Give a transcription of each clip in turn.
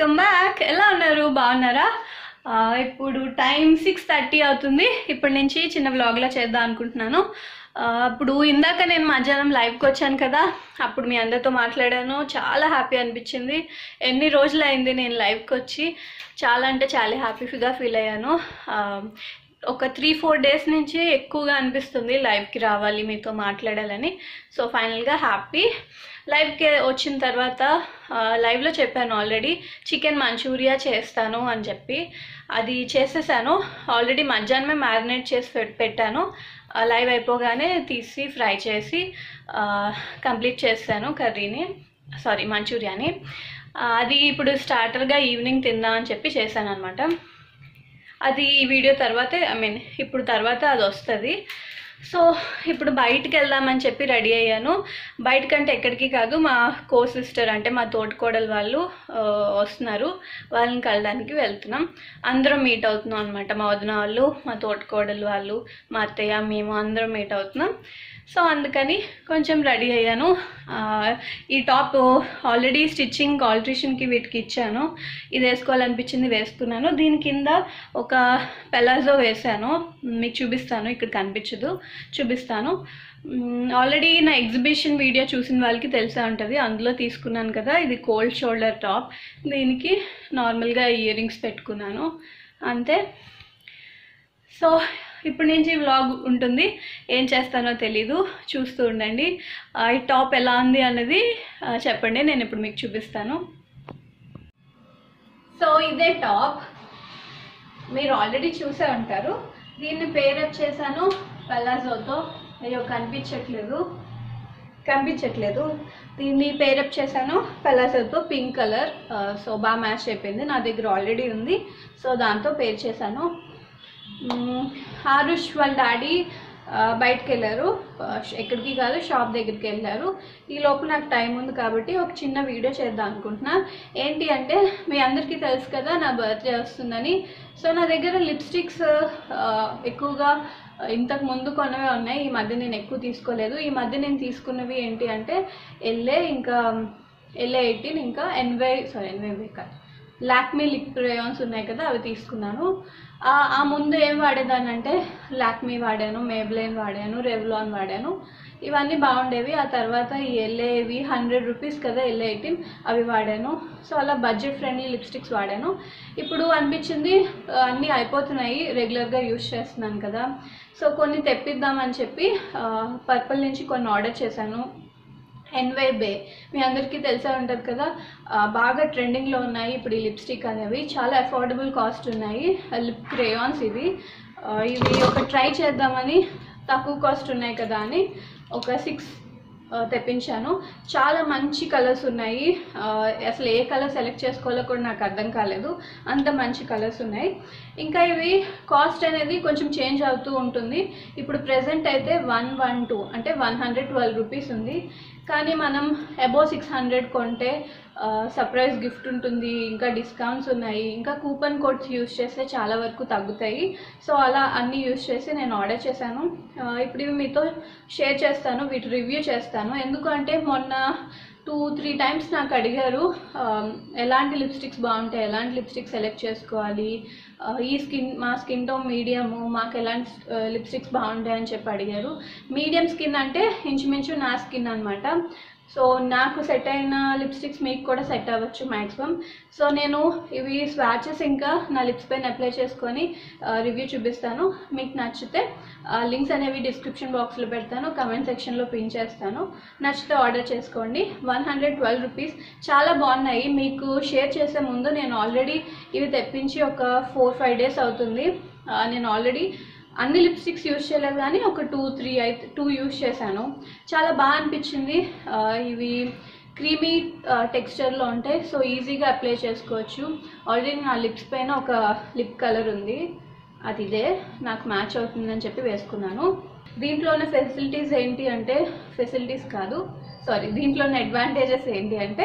Welcome back ఎలా ఉన్నారు బాగున్నారా ఆ, ఇప్పుడు టైం సిక్స్ థర్టీ అవుతుంది ఇప్పటి నుంచి చిన్న వ్లాగ్లా చేద్దాం అనుకుంటున్నాను ఆ, అప్పుడు ఇందాక నేను మధ్యాహ్నం లైవ్కి వచ్చాను కదా అప్పుడు మీ అందరితో మాట్లాడాను చాలా హ్యాపీ అనిపించింది ఎన్ని రోజులు అయింది నేను లైవ్కి వచ్చి చాలా అంటే చాలా హ్యాపీగా ఫీల్ అయ్యాను ఆ, ఒక త్రీ ఫోర్ డేస్ నుంచి ఎక్కువగా అనిపిస్తుంది లైవ్కి రావాలి మీతో మాట్లాడాలని సో ఫైనల్గా హ్యాపీ లైవ్కి వచ్చిన తర్వాత ఆ, లైవ్లో చెప్పాను ఆల్రెడీ చికెన్ మంచూరియా చేస్తాను అని చెప్పి అది చేసేసాను ఆల్రెడీ మధ్యాహ్నమే మ్యారినేట్ చేసి పెట్- పెట్టాను ఆ, లైవ్ అయిపోగానే తీసి ఫ్రై చేసి ఆ, కంప్లీట్ చేస్తాను కర్రీని సారీ మంచూరియాని ఆ, అది ఇప్పుడు స్టార్టర్గా ఈవినింగ్ తిందాం అని చెప్పి చేశాను అనమాట అది ఈ వీడియో తర్వాతే ఐ మీన్ ఇప్పుడు తర్వాత అది వస్తుంది సో ఇప్పుడు బయటికి వెళ్దామని చెప్పి రెడీ అయ్యాను బయటకంటే ఎక్కడికి కాదు మా కో సిస్టర్ అంటే మా తోటికోడలు వాళ్ళు ఆ, వస్తున్నారు వాళ్ళని కలడానికి వెళ్తున్నాం అందరం మీట్ అవుతున్నాం అనమాట మా వదిన వాళ్ళు మా తోటికోడలు వాళ్ళు మా అత్తయ్య మేము అందరం మీట్ అవుతున్నాం సో అందుకని కొంచెం రెడీ అయ్యాను ఆ, ఈ టాప్ ఆల్రెడీ స్టిచ్చింగ్ ఆల్ట్రేషన్కి వీటికి ఇచ్చాను ఇది వేసుకోవాలనిపించింది వేసుకున్నాను దీని కింద ఒక పెలాజో వేసాను మీకు చూపిస్తాను ఇక్కడ కనిపించదు చూపిస్తాను ఆల్రెడీ నా ఎగ్జిబిషన్ వీడియో చూసిన వాళ్ళకి తెలిసే ఉంటుంది అందులో తీసుకున్నాను కదా ఇది కోల్డ్ షోల్డర్ టాప్ దీనికి నార్మల్గా ఇయర్ రింగ్స్ పెట్టుకున్నాను అంతే సో ఇప్పుడు నుంచి వ్లాగ్ ఉంటుంది ఏం చేస్తానో తెలీదు చూస్తూ ఉండండి ఆ, ఈ టాప్ ఎలా ఉంది అన్నది ఆ, చెప్పండి నేను ఇప్పుడు మీకు చూపిస్తాను సో ఇదే టాప్ మీరు ఆల్రెడీ చూసే ఉంటారు దీన్ని పేరప్ చేశాను పలాజోతో అయ్యో కనిపించట్లేదు కనిపించట్లేదు దీన్ని పేరప్ చేశాను పలాజోతో పింక్ కలర్ సో బాగా మ్యాచ్ అయిపోయింది నా దగ్గర ఆల్రెడీ ఉంది సో దాంతో పేర్ చేశాను మ్మ్, ఆరుష్ వాళ్ళ డాడీ ఆ, బయటకు వెళ్ళారు ఆ, ఎక్కడికి కాదు షాప్ దగ్గరికి వెళ్ళారు ఈ లోపు నాకు టైం ఉంది కాబట్టి ఒక చిన్న వీడియో చేద్దాం అనుకుంటున్నా ఏంటి అంటే మీ అందరికీ తెలుసు కదా నా బర్త్డే వస్తుందని సో నా దగ్గర లిప్స్టిక్స్ ఎక్కువగా ఇంతకు ముందు కొన్నవే ఉన్నాయి ఈ మధ్య నేను ఎక్కువ తీసుకోలేదు ఈ మధ్య నేను తీసుకున్నవి ఏంటి అంటే ఎల్ఏ ఇంకా ఎల్ఏ ఎయిటీన్ ఇంకా ఎన్వై సారీ ఎన్వై కాదు లాక్మీ లిప్ రేయాన్స్ ఉన్నాయి కదా అవి తీసుకున్నాను ఆ ఆ ముందు ఏం వాడేదాన్ని అంటే లాక్మీ వాడాను మేబ్లైన్ వాడాను రెవ్లాన్ వాడాను ఇవన్నీ బాగుండేవి ఆ తర్వాత ఈ ఎల్ఏవి హండ్రెడ్ రూపీస్ కదా ఎల్ఏ ఎయిటీన్ అవి వాడాను సో అలా బడ్జెట్ ఫ్రెండ్లీ లిప్స్టిక్స్ వాడాను ఇప్పుడు అనిపించింది ఆ, అన్నీ అయిపోతున్నాయి రెగ్యులర్గా యూస్ చేస్తున్నాను కదా సో కొన్ని తెప్పిద్దామని చెప్పి పర్పుల్ నుంచి కొన్ని ఆర్డర్ చేశాను ఎన్వై బే మీ అందరికీ తెలిసే ఉంటుంది కదా ఆ, బాగా ట్రెండింగ్లో ఉన్నాయి ఇప్పుడు ఈ లిప్స్టిక్ అనేవి చాలా అఫోర్డబుల్ కాస్ట్ ఉన్నాయి లిప్ క్రేయాన్స్ ఇవి ఆ, ఇవి ఒక ట్రై చేద్దామని తక్కువ కాస్ట్ ఉన్నాయి కదా అని ఒక సిక్స్ తెప్పించాను చాలా మంచి కలర్స్ ఉన్నాయి ఆ, అసలు ఏ కలర్ సెలెక్ట్ చేసుకోవాలో కూడా నాకు అర్థం కాలేదు అంత మంచి కలర్స్ ఉన్నాయి ఇంకా ఇవి కాస్ట్ అనేది కొంచెం చేంజ్ అవుతూ ఉంటుంది ఇప్పుడు ప్రెసెంట్ అయితే వన్ వన్ టూ అంటే వన్ హండ్రెడ్ ట్వెల్వ్ రూపీస్ ఉంది కానీ మనం అబోవ్ సిక్స్ హండ్రెడ్ కొంటే సర్ప్రైజ్ గిఫ్ట్ ఉంటుంది ఇంకా డిస్కౌంట్స్ ఉన్నాయి ఇంకా కూపన్ కోడ్స్ యూస్ చేస్తే చాలా వరకు తగ్గుతాయి సో అలా అన్నీ యూస్ చేసి నేను ఆర్డర్ చేశాను ఆ, ఇప్పుడు ఇవి మీతో షేర్ చేస్తాను వీటి రివ్యూ చేస్తాను ఎందుకంటే మొన్న టూ త్రీ టైమ్స్ నాకు అడిగారు ఆ, ఎలాంటి లిప్స్టిక్స్ బాగుంటాయి ఎలాంటి లిప్స్టిక్ సెలెక్ట్ చేసుకోవాలి ఆ, ఈ స్కిన్ మా స్కిన్ టోన్ మీడియము మాకు ఎలాంటి లిప్స్టిక్స్ బాగుంటాయి అని చెప్పి అడిగారు మీడియం స్కిన్ అంటే ఇంచుమించు నా స్కిన్ అనమాట సో నాకు సెట్ అయిన లిప్స్టిక్స్ మీకు కూడా సెట్ అవ్వచ్చు మ్యాక్సిమం సో నేను ఇవి స్వాచెస్ ఇంకా నా లిప్స్ పైన అప్లై చేసుకొని రివ్యూ చూపిస్తాను మీకు నచ్చితే లింక్స్ అనేవి డిస్క్రిప్షన్ బాక్స్లో పెడతాను కమెంట్ సెక్షన్లో పిన్ చేస్తాను నచ్చితే ఆర్డర్ చేసుకోండి వన్ హండ్రెడ్ ట్వెల్వ్ రూపీస్ చాలా బాగున్నాయి మీకు షేర్ చేసే ముందు నేను ఆల్రెడీ ఇవి తెప్పించి ఒక ఫోర్ ఫైవ్ డేస్ అవుతుంది ఆ, నేను ఆల్రెడీ అన్ని లిప్స్టిక్స్ యూజ్ చేయలేదు కానీ ఒక టూ త్రీ అయితే టూ యూజ్ చేశాను చాలా బాగా అనిపించింది ఆ, ఇవి క్రీమీ టెక్స్చర్లో ఉంటాయి సో ఈజీగా అప్లై చేసుకోవచ్చు ఆల్రెడీ నా లిప్స్ పైన ఒక లిప్ కలర్ ఉంది అది ఇదే నాకు మ్యాచ్ అవుతుందని చెప్పి వేసుకున్నాను దీంట్లో ఉన్న ఫెసిలిటీస్ ఏంటి అంటే ఫెసిలిటీస్ కాదు సారీ దీంట్లో ఉన్న అడ్వాంటేజెస్ ఏంటి అంటే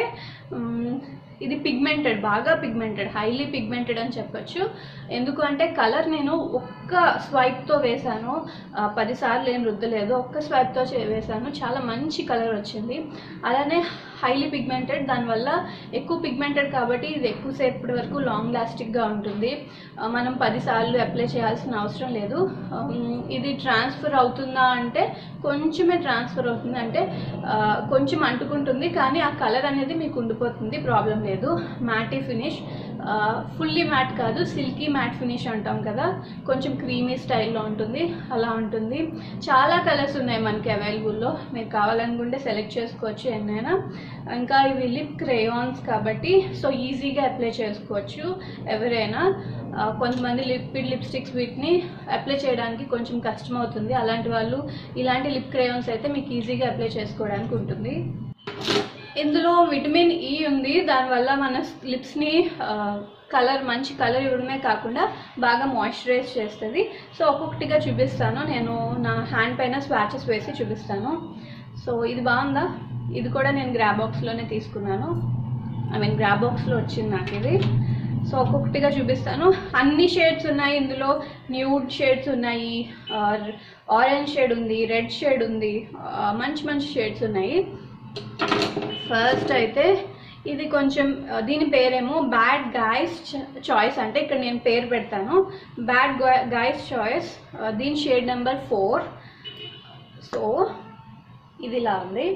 మ్, ఇది పిగ్మెంటెడ్ బాగా పిగ్మెంటెడ్ హైలీ పిగ్మెంటెడ్ అని చెప్పొచ్చు ఎందుకు అంటే కలర్ నేను ఒక్క స్వైప్తో వేశాను ఆ, పదిసార్లు ఏం రుద్దలేదు ఒక్క స్వైప్తో వేశాను చాలా మంచి కలర్ వచ్చింది అలానే హైలీ పిగ్మెంటెడ్ దానివల్ల ఎక్కువ పిగ్మెంటెడ్ కాబట్టి ఇది ఎక్కువసేపటి వరకు లాంగ్ లాస్టిక్గా ఉంటుంది ఆ, మనం పదిసార్లు అప్లై చేయాల్సిన అవసరం లేదు ఉమ్, ఇది ట్రాన్స్ఫర్ అవుతుందా అంటే కొంచెమే ట్రాన్స్ఫర్ అవుతుంది అంటే ఆ, కొంచెం అంటుకుంటుంది కానీ ఆ కలర్ అనేది మీకు ఉండిపోతుంది ప్రాబ్లం లేదు మ్యాటీ ఫినిష్ ఫుల్లీ మ్యాట్ కాదు సిల్కీ మ్యాట్ ఫినిష్ అంటాం కదా కొంచెం క్రీమీ స్టైల్లో ఉంటుంది అలా ఉంటుంది చాలా కలర్స్ ఉన్నాయి మనకి అవైలబుల్లో మీరు కావాలనుకుంటే సెలెక్ట్ చేసుకోవచ్చు ఎన్నైనా ఇంకా ఇవి లిప్ క్రేయాన్స్ కాబట్టి సో ఈజీగా అప్లై చేసుకోవచ్చు ఎవరైనా ఆ, కొంతమంది లిక్విడ్ లిప్స్టిక్స్ వీటిని అప్లై చేయడానికి కొంచెం కష్టం అవుతుంది అలాంటి వాళ్ళు ఇలాంటి లిప్ క్రేయాన్స్ అయితే మీకు ఈజీగా అప్లై చేసుకోవడానికి ఉంటుంది ఇందులో విటమిన్ ఈ ఉంది దానివల్ల మన లిప్స్ని కలర్ మంచి కలర్ ఇవ్వడమే కాకుండా బాగా మాయిశ్చరైజ్ చేస్తుంది సో ఒక్కొక్కటిగా చూపిస్తాను నేను నా హ్యాండ్ పైన స్వాచెస్ వేసి చూపిస్తాను సో ఇది బాగుందా ఇది కూడా నేను గ్రాబ్ బాక్స్లోనే తీసుకున్నాను ఐ మీన్ గ్రాబ్ బాక్స్లో వచ్చింది నాకు ఇది సో ఒక్కొక్కటిగా చూపిస్తాను అన్ని షేడ్స్ ఉన్నాయి ఇందులో న్యూడ్ షేడ్స్ ఉన్నాయి ఆరెంజ్ షేడ్ ఉంది రెడ్ షేడ్ ఉంది ఆ, మంచి మంచి షేడ్స్ ఉన్నాయి ఫస్ట్ అయితే ఇది కొంచెం ఆ, దీని పేరేమో బ్యాడ్ గాయస్ చాయిస్ అంటే ఇక్కడ నేను పేరు పెడతాను బ్యాడ్ గాయస్ చాయిస్ దీని షేడ్ నెంబర్ ఫోర్ సో ఇది ఇలా ఉంది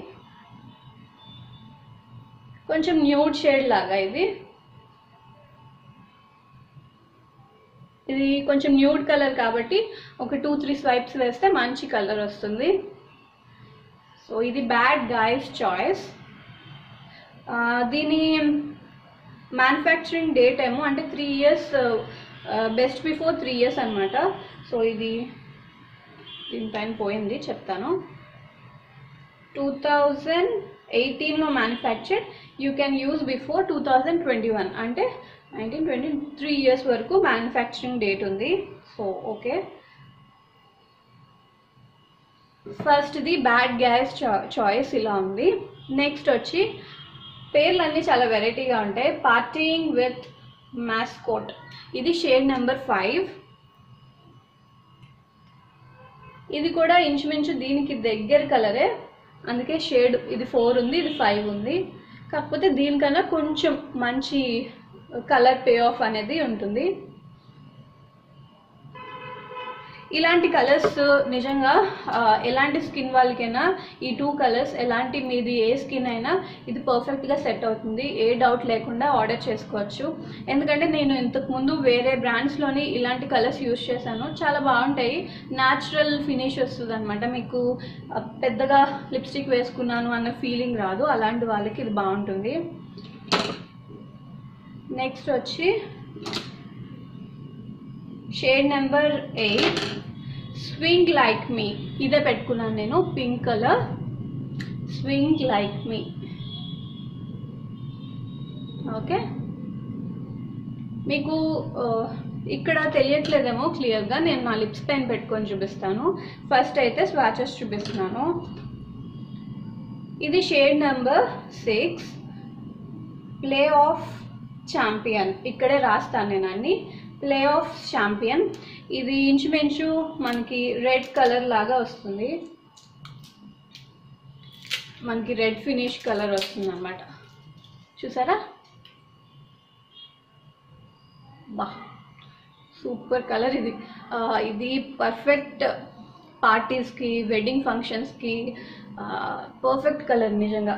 కొంచెం న్యూడ్ షేడ్ లాగా ఇది ఇది కొంచెం న్యూడ్ కలర్ కాబట్టి ఒక టూ త్రీ స్వైప్స్ వేస్తే మంచి కలర్ వస్తుంది సో ఇది బ్యాడ్ గాయస్ చాయిస్ దీని మ్యానుఫ్యాక్చరింగ్ డేట్ ఏమో అంటే three years best before three years అనమాట సో ఇది దీనిపైన పోయింది చెప్తాను టూ థౌజండ్ ఎయిటీన్లో manufactured you can use before two thousand twenty one అంటే నైన్టీన్ ట్వంటీ త్రీ ఇయర్స్ వరకు మ్యానుఫ్యాక్చరింగ్ డేట్ ఉంది సో ఓకే ఫస్ట్ది బ్యాడ్ గ్యాస్ చాయిస్ ఇలా ఉంది నెక్స్ట్ వచ్చి పేర్లు అన్నీ చాలా వెరైటీగా ఉంటాయి పార్టీయింగ్ విత్ మాస్కోట్ ఇది షేడ్ నెంబర్ ఫైవ్ ఇది కూడా ఇంచుమించు దీనికి దగ్గర కలరే అందుకే షేడ్ ఇది ఫోర్ ఉంది ఇది ఫైవ్ ఉంది కాకపోతే దీనికన్నా కొంచెం మంచి కలర్ పే ఆఫ్ అనేది ఉంటుంది ఇలాంటి కలర్స్ నిజంగా ఆ, ఎలాంటి స్కిన్ వాళ్ళకైనా ఈ టూ కలర్స్ ఎలాంటి మీది ఏ స్కిన్ అయినా ఇది పర్ఫెక్ట్గా సెట్ అవుతుంది ఏ డౌట్ లేకుండా ఆర్డర్ చేసుకోవచ్చు ఎందుకంటే నేను ఇంతకుముందు వేరే బ్రాండ్స్లోని ఇలాంటి కలర్స్ యూస్ చేశాను చాలా బాగుంటాయి న్యాచురల్ ఫినిష్ వస్తుంది అనమాట మీకు ఆ, పెద్దగా లిప్స్టిక్ వేసుకున్నాను అన్న ఫీలింగ్ రాదు అలాంటి వాళ్ళకి ఇది బాగుంటుంది నెక్స్ట్ వచ్చి shade number eight swing like me ఇదే పెట్టుకున్నాను నేను pink colour swing like me okay మీకు ఆ, ఇక్కడ తెలియట్లేదేమో క్లియర్గా నేను నా లిప్స్ పైన పెట్టుకొని చూపిస్తాను ఫస్ట్ అయితే స్వాచెస్ చూపిస్తున్నాను ఇది shade number six play of champion ఇక్కడే రాస్తాను నేను అన్ని ప్లే ఆఫ్ ఛాంపియన్ ఇది ఇంచుమించు మనకి రెడ్ కలర్ లాగా వస్తుంది మనకి రెడ్ ఫినిష్ కలర్ వస్తుంది అనమాట చూసారా బా సూపర్ కలర్ ఇది ఆ, ఇది పర్ఫెక్ట్ పార్టీస్కి వెడ్డింగ్ ఫంక్షన్స్కి పర్ఫెక్ట్ కలర్ నిజంగా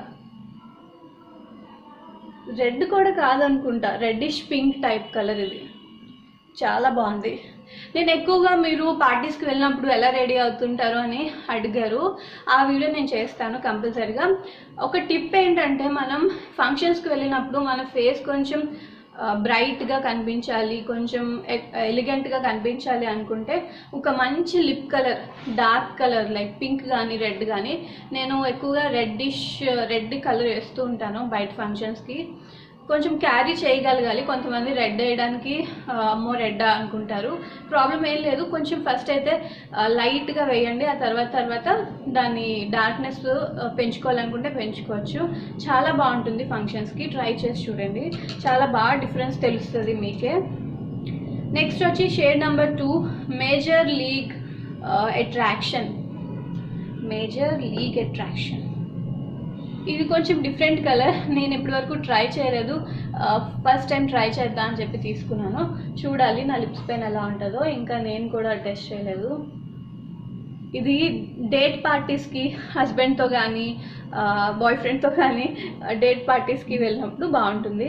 రెడ్ కూడా కాదనుకుంటా రెడ్డిష్ పింక్ టైప్ కలర్ ఇది చాలా బాగుంది నేను ఎక్కువగా మీరు పార్టీస్కి వెళ్ళినప్పుడు ఎలా రెడీ అవుతుంటారు అని అడిగారు ఆ వీడియో నేను చేస్తాను కంపల్సరీగా ఒక టిప్ ఏంటంటే మనం ఫంక్షన్స్కి వెళ్ళినప్పుడు మన ఫేస్ కొంచెం బ్రైట్గా కనిపించాలి కొంచెం ఎలిగెంట్గా కనిపించాలి అనుకుంటే ఒక మంచి lip colour dark colour like pink కానీ రెడ్ కానీ నేను ఎక్కువగా రెడ్డిష్ రెడ్ కలర్ వేస్తూ ఉంటాను బయట ఫంక్షన్స్కి కొంచెం క్యారీ చేయగలగాలి కొంతమంది రెడ్ వేయడానికి ఆ, అమ్మో రెడ్ అనుకుంటారు ప్రాబ్లం ఏం లేదు కొంచెం ఫస్ట్ అయితే లైట్గా వేయండి ఆ తర్వాత తర్వాత దాని డార్క్నెస్ పెంచుకోవాలనుకుంటే పెంచుకోవచ్చు చాలా బాగుంటుంది ఫంక్షన్స్కి ట్రై చేసి చూడండి చాలా బాగా డిఫరెన్స్ తెలుస్తుంది మీకే నెక్స్ట్ వచ్చి shade number two major league attraction major league attraction ఇది కొంచెం డిఫరెంట్ కలర్ నేను ఇప్పటివరకు ట్రై చేయలేదు ఫస్ట్ టైం ట్రై చేద్దాం అని చెప్పి తీసుకున్నాను చూడాలి నా లిప్స్ పైన ఎలా ఉంటుందో ఇంకా నేను కూడా టెస్ట్ చేయలేదు ఇది డేట్ పార్టీస్కి హస్బెండ్తో కానీ బాయ్ ఫ్రెండ్తో కానీ డేట్ పార్టీస్కి వెళ్ళినప్పుడు బాగుంటుంది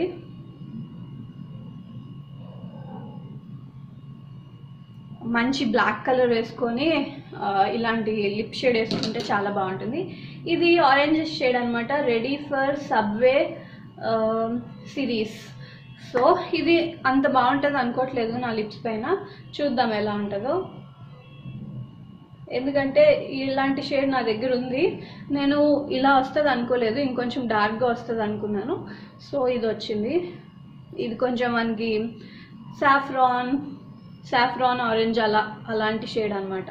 మంచి బ్లాక్ కలర్ వేసుకొని ఆ, ఇలాంటి లిప్ షేడ్ వేసుకుంటే చాలా బాగుంటుంది ఇది ఆరెంజ్ షేడ్ అనమాట ready for subway series so ఇది అంత బాగుంటుంది అనుకోవట్లేదు నా లిప్స్ పైన చూద్దాం ఎలా ఉంటుందో ఎందుకంటే ఇలాంటి షేడ్ నా దగ్గర ఉంది నేను ఇలా వస్తుంది అనుకోలేదు ఇంకొంచెం డార్క్గా వస్తుంది అనుకున్నాను సో ఇది వచ్చింది ఇది కొంచెం మనకి సాఫ్రాన్ సాఫ్రాన్ ఆరెంజ్ అలా అలాంటి షేడ్ అన్నమాట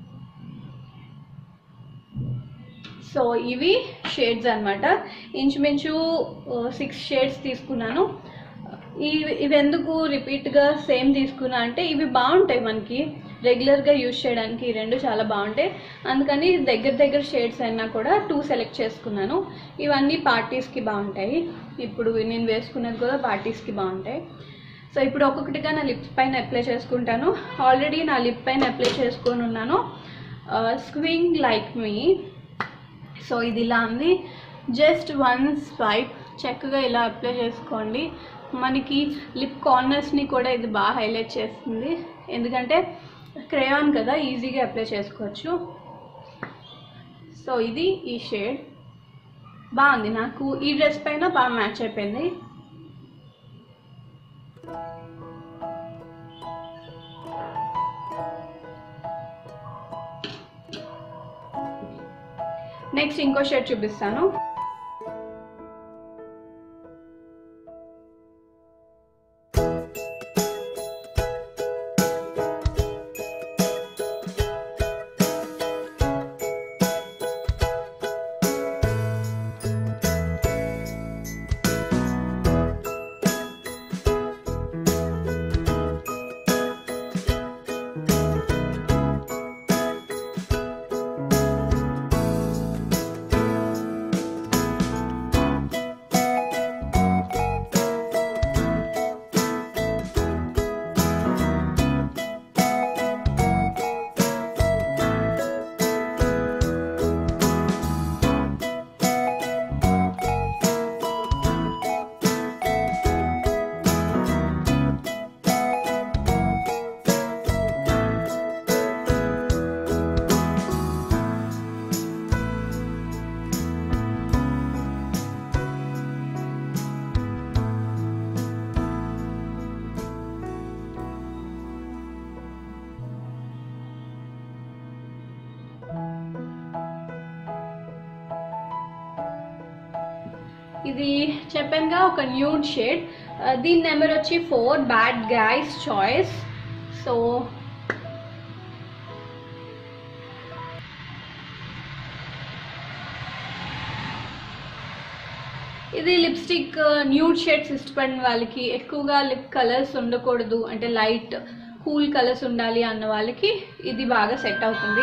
సో ఇవి షేడ్స్ అన్నమాట ఇంచుమించు సిక్స్ షేడ్స్ తీసుకున్నాను ఇవి ఇవి ఎందుకు రిపీట్గా సేమ్ తీసుకున్నా అంటే ఇవి బాగుంటాయి మనకి రెగ్యులర్గా యూజ్ చేయడానికి ఈ రెండు చాలా బాగుంటాయి అందుకని దగ్గర దగ్గర షేడ్స్ అయినా కూడా టూ సెలెక్ట్ చేసుకున్నాను ఇవన్నీ పార్టీస్కి బాగుంటాయి ఇప్పుడు నేను వేసుకున్నది కూడా పార్టీస్కి బాగుంటాయి సో ఇప్పుడు ఒక్కొక్కటిగా నా లిప్స్ పైన అప్లై చేసుకుంటాను ఆల్రెడీ నా లిప్ పైన అప్లై చేసుకొని ఉన్నాను స్వింగ్ లైక్ మీ సో ఇది ఇలా ఉంది జస్ట్ వన్ స్వైప్ చక్కగా ఇలా అప్లై చేసుకోండి మనకి లిప్ కార్నర్స్ని కూడా ఇది బాగా హైలైట్ చేస్తుంది ఎందుకంటే క్రేయాన్ కదా ఈజీగా అప్లై చేసుకోవచ్చు సో ఇది ఈ షేడ్ బాగుంది నాకు ఈ డ్రెస్ పైన బాగా మ్యాచ్ అయిపోయింది నెక్స్ట్ ఇంకో షేడ్ చూపిస్తాను ఇది చెప్పానుగా ఒక న్యూడ్ షేడ్ దీని నెంబర్ వచ్చి four bad guys choice so ఇది లిప్స్టిక్ న్యూడ్ షేడ్స్ ఇష్టపడిన వాళ్ళకి ఎక్కువగా లిప్ కలర్స్ ఉండకూడదు అంటే లైట్ కూల్ కలర్స్ ఉండాలి అన్న వాళ్ళకి ఇది బాగా సెట్ అవుతుంది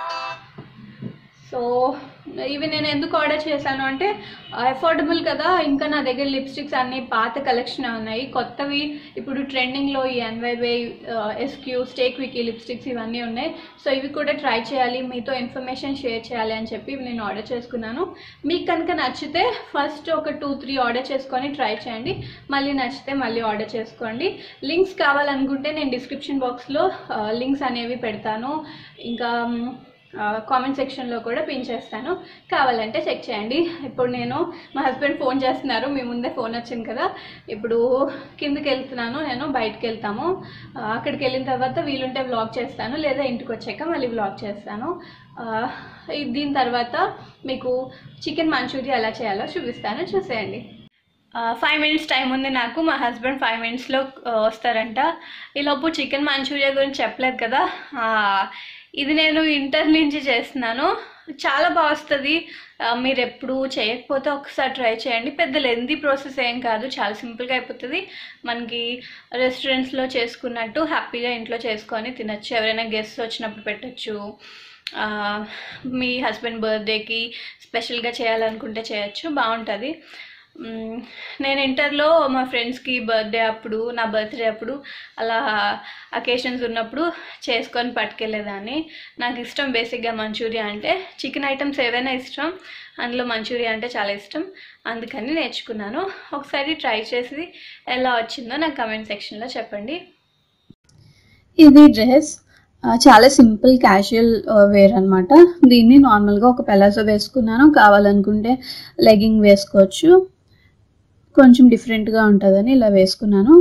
సో ఇవి నేను ఎందుకు ఆర్డర్ చేశాను అంటే అఫోర్డబుల్ కదా ఇంకా నా దగ్గర లిప్స్టిక్స్ అన్ని పాత కలెక్షన్ ఉన్నాయి కొత్తవి ఇప్పుడు ట్రెండింగ్లో ఈ ఎన్వైవై ఎస్క్యూ స్టేక్ వికీ లిప్స్టిక్స్ ఇవన్నీ ఉన్నాయి సో ఇవి కూడా ట్రై చేయాలి మీతో ఇన్ఫర్మేషన్ షేర్ చేయాలి అని చెప్పి నేను ఆర్డర్ చేసుకున్నాను మీకు కనుక నచ్చితే ఫస్ట్ ఒక టూ త్రీ ఆర్డర్ చేసుకొని ట్రై చేయండి మళ్ళీ నచ్చితే మళ్ళీ ఆర్డర్ చేసుకోండి లింక్స్ కావాలనుకుంటే నేను డిస్క్రిప్షన్ బాక్స్లో లింక్స్ అనేవి పెడతాను ఇంకా కామెంట్ సెక్షన్లో కూడా పిన్ చేస్తాను కావాలంటే చెక్ చేయండి ఇప్పుడు నేను మా హస్బెండ్ ఫోన్ చేస్తున్నారు మీ ముందే ఫోన్ వచ్చింది కదా ఇప్పుడు కిందకి వెళ్తున్నాను నేను బయటకు వెళ్తాము ఆ, అక్కడికి వెళ్ళిన తర్వాత వీలుంటే వ్లాగ్ చేస్తాను లేదా ఇంటికి వచ్చాక మళ్ళీ వ్లాగ్ చేస్తాను ఆ, ఈ- దీని తర్వాత మీకు చికెన్ మంచూరియా ఎలా చేయాలో చూపిస్తాను చూసేయండి ఫైవ్ మినిట్స్ టైం ఉంది నాకు మా హస్బెండ్ ఫైవ్ మినిట్స్లో వస్తారంట ఈలోపు చికెన్ మంచూరియా గురించి చెప్పలేదు కదా ఆ, ఇది నేను ఇంటర్ నుంచి చేస్తున్నాను చాలా బాగా వస్తుంది ఆ, మీరు ఎప్పుడు చేయకపోతే ఒకసారి ట్రై చేయండి పెద్ద లెందీ ప్రాసెస్ ఏం కాదు చాలా సింపుల్గా అయిపోతుంది మనకి రెస్టారెంట్స్లో చేసుకున్నట్టు హ్యాపీగా ఇంట్లో చేసుకొని తినచ్చు ఎవరైనా గెస్ట్ వచ్చినప్పుడు పెట్టచ్చు ఆ, మీ హస్బెండ్ బర్త్డేకి స్పెషల్గా చేయాలనుకుంటే చేయొచ్చు బాగుంటుంది మ్మ్, నేను ఇంటర్లో మా ఫ్రెండ్స్కి బర్త్డే అప్పుడు నా బర్త్డే అప్పుడు అలా అకేషన్స్ ఉన్నప్పుడు చేసుకొని పట్టుకెళ్ళేదాన్ని నాకు ఇష్టం బేసిక్గా మంచూరియా అంటే చికెన్ ఐటమ్స్ ఏవైనా ఇష్టం అందులో మంచూరియా అంటే చాలా ఇష్టం అందుకని నేర్చుకున్నాను ఒకసారి ట్రై చేసి ఎలా వచ్చిందో నాకు కమెంట్ సెక్షన్లో చెప్పండి ఇది డ్రెస్ ఆ, చాలా సింపుల్ క్యాజువల్ వేర్ అనమాట దీన్ని నార్మల్గా ఒక పెలాజో వేసుకున్నాను కావాలనుకుంటే లెగ్గింగ్ వేసుకోవచ్చు కొంచెం డిఫరెంట్గా ఉంటుందని ఇలా వేసుకున్నాను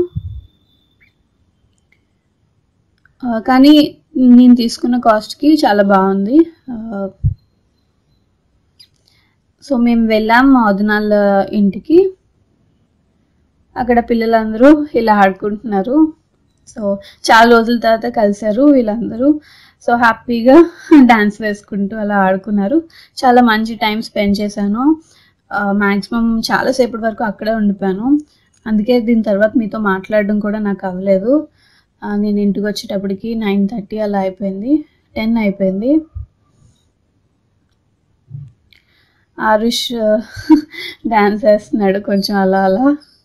ఆ, కానీ నేను తీసుకున్న కాస్ట్కి చాలా బాగుంది ఆ, సో మేము వెళ్ళాం మా వదినాల ఇంటికి అక్కడ పిల్లలందరూ ఇలా ఆడుకుంటున్నారు సో చాలా రోజుల తర్వాత కలిశారు వీళ్ళందరూ సో హ్యాపీగా డ్యాన్స్ వేసుకుంటూ అలా ఆడుకున్నారు చాలా మంచి టైం స్పెండ్ చేశాను మ్యాక్సిమం చాలాసేపటి వరకు అక్కడే ఉండిపోయాను అందుకే దీని తర్వాత మీతో మాట్లాడడం కూడా నాకు అవ్వలేదు ఆ, నేను ఇంటికి వచ్చేటప్పటికి నైన్ థర్టీ అలా అయిపోయింది టెన్ అయిపోయింది ఆరుష్ డ్యాన్స్ వేస్తున్నాడు కొంచెం అలా అలా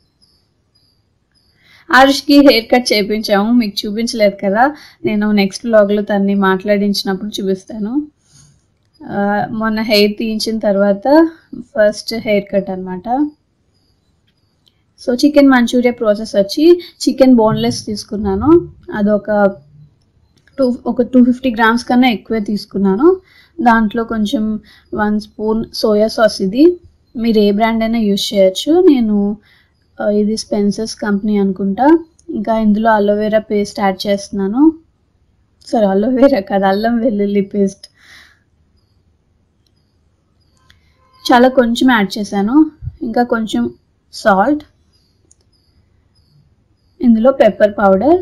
ఆరుష్కి హెయిర్ కట్ చేయించాము మీకు చూపించలేదు కదా నేను నెక్స్ట్ వ్లాగ్లో తన్ని మాట్లాడించినప్పుడు చూపిస్తాను ఆ, మొన్న హెయిర్ తీయించిన తర్వాత ఫస్ట్ హెయిర్ కట్ అనమాట సో చికెన్ మంచూరియా ప్రాసెస్ వచ్చి చికెన్ బోన్లెస్ తీసుకున్నాను అదొక టూ ఒక టూ ఫిఫ్టీ గ్రామ్స్ కన్నా ఎక్కువే తీసుకున్నాను దాంట్లో కొంచెం వన్ స్పూన్ సోయా సాస్ ఇది మీరు ఏ బ్రాండ్ అయినా యూస్ చేయొచ్చు నేను ఆ, ఇది స్పెన్సర్స్ కంపెనీ అనుకుంటా ఇంకా ఇందులో అలోవెరా పేస్ట్ యాడ్ చేస్తున్నాను సరే అలోవెరా కాదు అల్లం వెల్లుల్లి పేస్ట్ చాలా కొంచెం యాడ్ చేశాను ఇంకా కొంచెం సాల్ట్ ఇందులో పెప్పర్ పౌడర్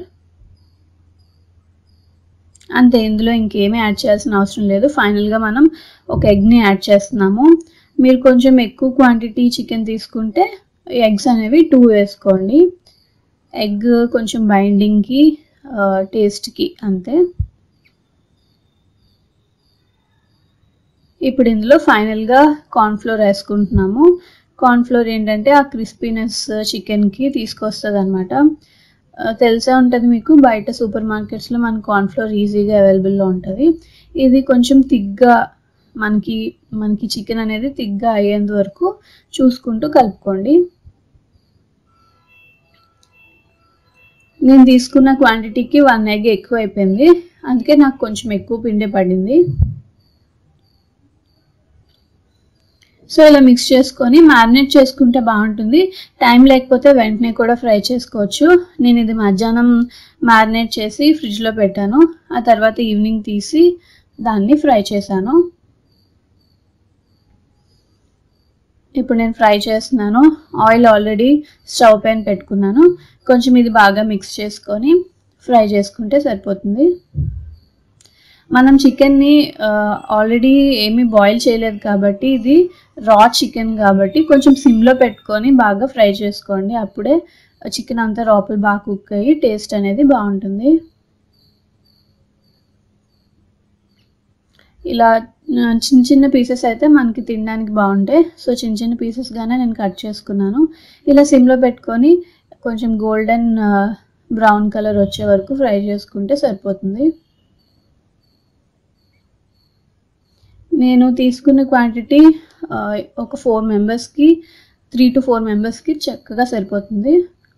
అంతే ఇందులో ఇంకేమీ యాడ్ చేయాల్సిన అవసరం లేదు ఫైనల్గా మనం ఒక ఎగ్ని యాడ్ చేస్తున్నాము మీరు కొంచెం ఎక్కువ క్వాంటిటీ చికెన్ తీసుకుంటే ఎగ్స్ అనేవి టూ వేసుకోండి ఎగ్ కొంచెం బైండింగ్కి టేస్ట్కి అంతే ఇప్పుడు ఇందులో ఫైనల్గా కార్న్ఫ్లోర్ వేసుకుంటున్నాము కార్న్ఫ్లోర్ ఏంటంటే ఆ క్రిస్పీనెస్ చికెన్కి తీసుకొస్తుంది అనమాట తెలిసే ఉంటుంది మీకు బయట సూపర్ మార్కెట్స్లో మన కార్న్ఫ్లోర్ ఈజీగా అవైలబుల్లో ఉంటుంది ఇది కొంచెం తిగ్గా మనకి మనకి చికెన్ అనేది తిగ్గా అయ్యేంత వరకు చూసుకుంటూ కలుపుకోండి నేను తీసుకున్న క్వాంటిటీకి వన్ ఎగ్ ఎక్కువ అయిపోయింది అందుకే నాకు కొంచెం ఎక్కువ పిండి పడింది సో ఇలా మిక్స్ చేసుకొని మ్యారినేట్ చేసుకుంటే బాగుంటుంది టైం లేకపోతే వెంటనే కూడా ఫ్రై చేసుకోవచ్చు నేను ఇది మధ్యాహ్నం మ్యారినేట్ చేసి ఫ్రిడ్జ్లో పెట్టాను ఆ తర్వాత ఈవినింగ్ తీసి దాన్ని ఫ్రై చేశాను ఇప్పుడు నేను ఫ్రై చేస్తున్నాను ఆయిల్ ఆల్రెడీ స్టవ్ పైన పెట్టుకున్నాను కొంచెం ఇది బాగా మిక్స్ చేసుకొని ఫ్రై చేసుకుంటే సరిపోతుంది మనం చికెన్ని ఆల్రెడీ ఏమీ బాయిల్ చేయలేదు కాబట్టి ఇది రా చికెన్ కాబట్టి కొంచెం సిమ్లో పెట్టుకొని బాగా ఫ్రై చేసుకోండి అప్పుడే చికెన్ అంతా లోపల బాగా కుక్ అయ్యి టేస్ట్ అనేది బాగుంటుంది ఇలా ఆ, చిన్న చిన్న పీసెస్ అయితే మనకి తినడానికి బాగుంటాయి సో చిన్న చిన్న పీసెస్గానే నేను కట్ చేసుకున్నాను ఇలా సిమ్లో పెట్టుకొని కొంచెం గోల్డెన్ బ్రౌన్ కలర్ వచ్చే వరకు ఫ్రై చేసుకుంటే సరిపోతుంది నేను తీసుకున్న క్వాంటిటీ ఆ, ఒక ఫోర్ మెంబర్స్కి త్రీ టు ఫోర్ మెంబర్స్కి చక్కగా సరిపోతుంది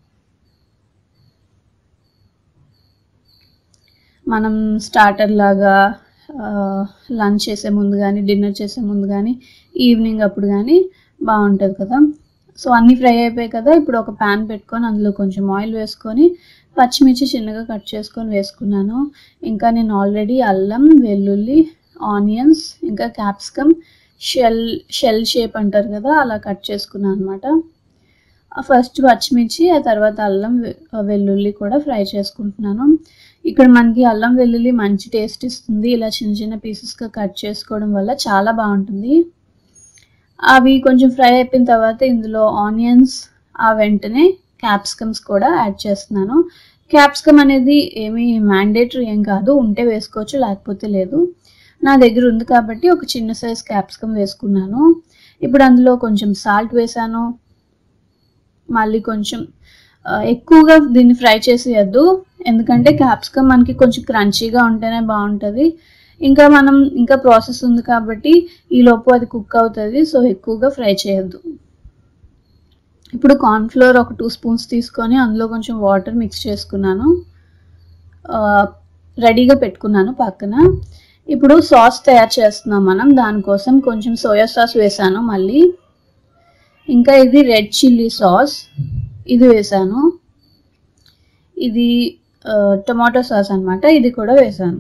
మనం స్టార్టర్ లాగా లంచ్ చేసే ముందు కానీ డిన్నర్ చేసే ముందు కానీ ఈవినింగ్ అప్పుడు కానీ బాగుంటుంది కదా సో అన్నీ ఫ్రై అయిపోయాయి కదా ఇప్పుడు ఒక ప్యాన్ పెట్టుకొని అందులో కొంచెం ఆయిల్ వేసుకొని పచ్చిమిర్చి చిన్నగా కట్ చేసుకొని వేసుకున్నాను ఇంకా నేను ఆల్రెడీ అల్లం వెల్లుల్లి ఆనియన్స్ ఇంకా క్యాప్సికమ్ షెల్ షెల్ షేప్ అంటారు కదా అలా కట్ చేసుకున్నాను అనమాట ఫస్ట్ పచ్చిమిర్చి ఆ తర్వాత అల్లం వె- వెల్లుల్లి కూడా ఫ్రై చేసుకుంటున్నాను ఇక్కడ మనకి అల్లం వెల్లుల్లి మంచి టేస్ట్ ఇస్తుంది ఇలా చిన్న చిన్న పీసెస్గా కట్ చేసుకోవడం వల్ల చాలా బాగుంటుంది అవి కొంచెం ఫ్రై అయిపోయిన తర్వాత ఇందులో ఆనియన్స్ ఆ వెంటనే క్యాప్సికమ్స్ కూడా యాడ్ చేస్తున్నాను క్యాప్సికమ్ అనేది ఏమీ మ్యాండేటరీ ఏం కాదు ఉంటే వేసుకోవచ్చు లేకపోతే లేదు నా దగ్గర ఉంది కాబట్టి ఒక చిన్న సైజ్ క్యాప్సికమ్ వేసుకున్నాను ఇప్పుడు అందులో కొంచెం సాల్ట్ వేసాను మళ్ళీ కొంచెం ఆ, ఎక్కువగా దీన్ని ఫ్రై చేసేయద్దు ఎందుకంటే క్యాప్సికమ్ మనకి కొంచెం క్రంచీగా ఉంటేనే బాగుంటుంది ఇంకా మనం ఇంకా ప్రాసెస్ ఉంది కాబట్టి ఈ లోపు అది కుక్ అవుతుంది సో ఎక్కువగా ఫ్రై చేయొద్దు ఇప్పుడు కార్న్ఫ్లోర్ ఒక టూ స్పూన్స్ తీసుకొని అందులో కొంచెం వాటర్ మిక్స్ చేసుకున్నాను ఆ, రెడీగా పెట్టుకున్నాను పక్కన ఇప్పుడు సాస్ తయారు చేస్తున్నాం మనం దానికోసం కొంచెం సోయా సాస్ వేసాను మళ్ళీ ఇంకా ఇది రెడ్ చిల్లీ సాస్ ఇది వేసాను ఇది ఆ, టొమాటో సాస్ అన్నమాట ఇది కూడా వేసాను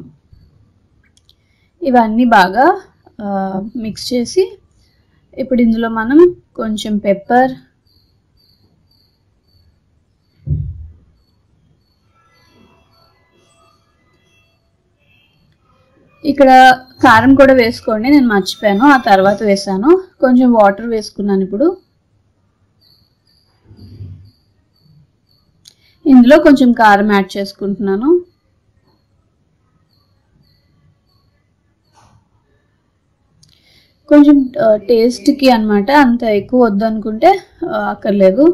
ఇవన్నీ బాగా ఆ, మిక్స్ చేసి ఇప్పుడు ఇందులో మనం కొంచెం పెప్పర్ ఇక్కడ కారం కూడా వేసుకోండి నేను మర్చిపోయాను ఆ తర్వాత వేసాను కొంచెం వాటర్ వేసుకున్నాను ఇప్పుడు ఇందులో కొంచెం కారం యాడ్ చేసుకుంటున్నాను కొంచెం ఆ, టేస్ట్కి అనమాట అంత ఎక్కువ వద్దనుకుంటే ఆ, అక్కర్లేదు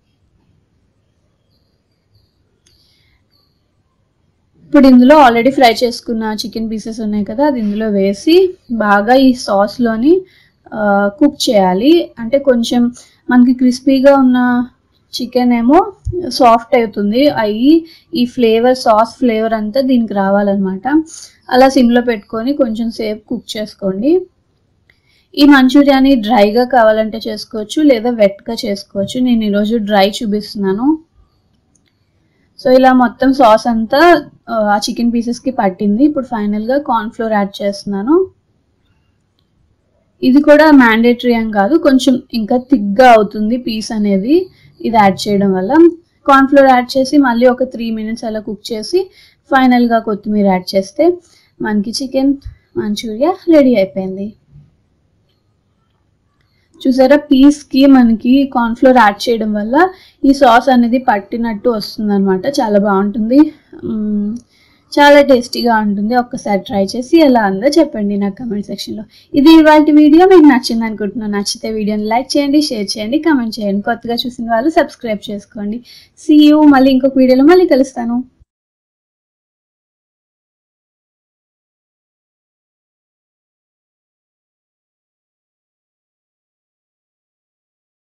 ఇప్పుడు ఇందులో ఆల్రెడీ ఫ్రై చేసుకున్న చికెన్ పీసెస్ ఉన్నాయి కదా అది ఇందులో వేసి బాగా ఈ సాస్లోని కుక్ చేయాలి అంటే కొంచెం మనకి క్రిస్పీగా ఉన్న చికెన్ ఏమో సాఫ్ట్ అవుతుంది అయ్యి ఈ ఫ్లేవర్ సాస్ ఫ్లేవర్ అంతా దీనికి రావాలన్నమాట అలా సిమ్లో పెట్టుకొని కొంచెం సేపు కుక్ చేసుకోండి ఈ మంచూరియాని డ్రైగా కావాలంటే చేసుకోవచ్చు లేదా వెట్గా చేసుకోవచ్చు నేను ఈరోజు డ్రై చూపిస్తున్నాను సో ఇలా మొత్తం సాస్ అంతా ఆ, ఆ చికెన్ పీసెస్కి పట్టింది ఇప్పుడు ఫైనల్గా కార్న్ఫ్లోర్ యాడ్ చేస్తున్నాను ఇది కూడా మ్యాండేటరీ అని కాదు కొంచెం ఇంకా థిక్గా అవుతుంది పీస్ అనేది ఇది యాడ్ చేయడం వల్ల కార్న్ఫ్లోర్ యాడ్ చేసి మళ్ళీ ఒక త్రీ మినిట్స్ అలా కుక్ చేసి ఫైనల్గా కొత్తిమీర యాడ్ చేస్తే మనకి చికెన్ మంచూరియా రెడీ అయిపోయింది చూసారా పీస్కి మనకి కార్న్ఫ్లోర్ యాడ్ చేయడం వల్ల ఈ సాస్ అనేది పట్టినట్టు వస్తుంది అనమాట చాలా బాగుంటుంది మ్మ్. చాలా టేస్టీగా ఉంటుంది ఒక్కసారి ట్రై చేసి ఎలా ఉందో చెప్పండి నా కమెంట్ సెక్షన్లో ఇది ఇవాళ వీడియో మీకు నచ్చింది అనుకుంటున్నాను నచ్చితే వీడియోని లైక్ చేయండి షేర్ చేయండి కమెంట్ చేయండి కొత్తగా చూసిన వాళ్ళు సబ్స్క్రైబ్ చేసుకోండి సీ యూ మళ్ళీ ఇంకొక వీడియోలో మళ్ళీ కలుస్తాను